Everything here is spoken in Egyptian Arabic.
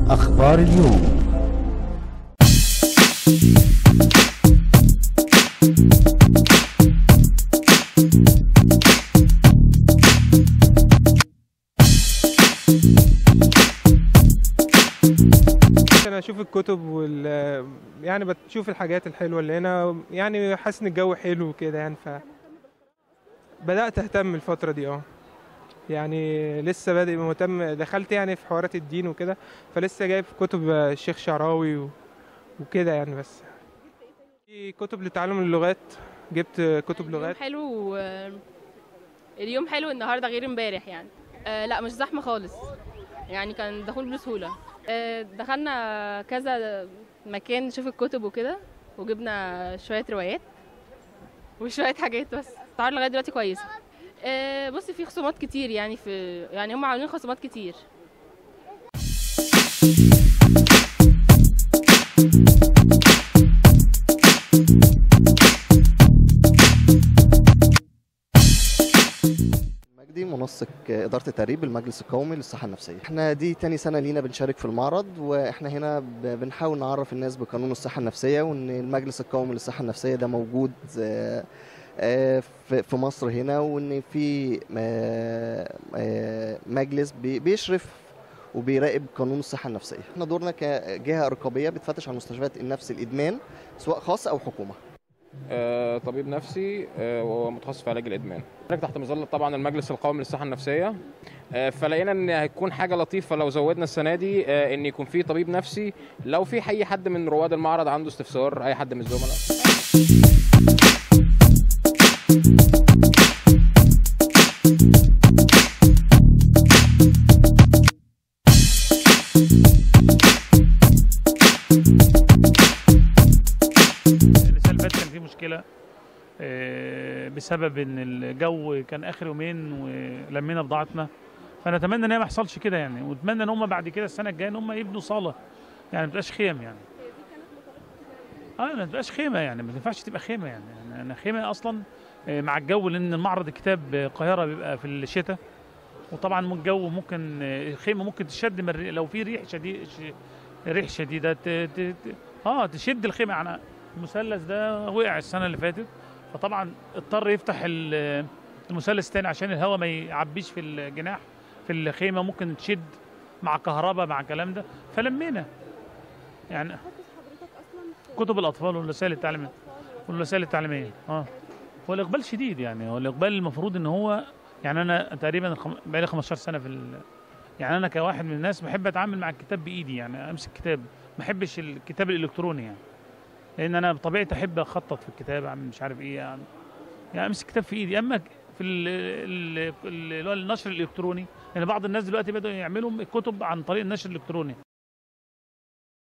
أخبار اليوم عشان اشوف الكتب وال يعني بشوف الحاجات الحلوه اللي هنا يعني حاسس ان الجو حلو وكده يعني ف بدات اهتم الفتره دي اه يعني لسه بادئ مهتم دخلت يعني في حوارات الدين وكده فلسه جايب كتب الشيخ شعراوي و... وكده يعني بس في كتب لتعلم اللغات جبت كتب اليوم لغات حلو و... اليوم حلو النهارده غير امبارح يعني آه لا مش زحمه خالص يعني كان دخول بسهوله آه دخلنا كذا مكان نشوف الكتب وكده وجبنا شويه روايات وشويه حاجات بس الاسعار لغايه دلوقتي كويسه آه بصي في خصومات كتير يعني في يعني هم عاملين خصومات كتير مجدي منسق إدارة التدريب بالمجلس القومي للصحة النفسية احنا دي تاني سنة لينا بنشارك في المعرض واحنا هنا ب- بنحاول نعرف الناس بقانون الصحة النفسية وان المجلس القومي للصحة النفسية ده موجود آه، آه، في في مصر هنا وان في آه، آه، مجلس بي- بيشرف وبيراقب قانون الصحة النفسية احنا دورنا كجهة رقابية بتفتش على مستشفيات النفس الإدمان سواء خاص أو حكومة آه، طبيب نفسي آه، وهو متخصص في علاج الادمان حضرتك تحت مظله طبعا المجلس القومي للصحه النفسيه آه، فلقينا ان هتكون حاجه لطيفه لو زودنا السنه دي آه، ان يكون في طبيب نفسي لو في اي حد من رواد المعرض عنده استفسار اي حد من الزملاء السنه اللي فاتت كان في مشكله آه، بسبب ان الجو كان اخر يومين ولمينا بضاعتنا فنتمنى ان هي ما يحصلش كده يعني ونتمنى ان هم بعد كده السنه الجايه ان هم يبنوا صاله يعني ما تبقاش خيم يعني اه ما تبقاش خيمه يعني ما تنفعش تبقى خيمه يعني يعني انا خيمه اصلا آه، مع الجو لان معرض الكتاب القاهره بيبقى في الشتاء وطبعا من الجو ممكن آه، الخيمه ممكن تشد من الري- لو في ريح شديد ش- ريح شديده ت- ت- ت- اه تشد الخيمه يعني المثلث ده وقع السنه اللي فاتت فطبعا اضطر يفتح ال- المثلث تاني عشان الهواء ما يعبيش في الجناح في الخيمه ممكن تشد مع كهرباء مع الكلام ده فلمينا يعني كتب الاطفال والرسائل التعليميه والرسائل التعليميه اه هو الاقبال شديد يعني هو الاقبال المفروض ان هو يعني انا تقريبا الخم- بقالي 15 سنه في ال... يعني انا كواحد من الناس بحب اتعامل مع الكتاب بايدي يعني امسك كتاب ما احبش الكتاب الالكتروني يعني لان انا بطبيعتي احب اخطط في الكتاب اعمل مش عارف ايه يعني, يعني امسك كتاب في ايدي اما في ال- ال- ال- اللي هو النشر الالكتروني لان بعض الناس دلوقتي بدأوا يعملوا الكتب عن طريق النشر الالكتروني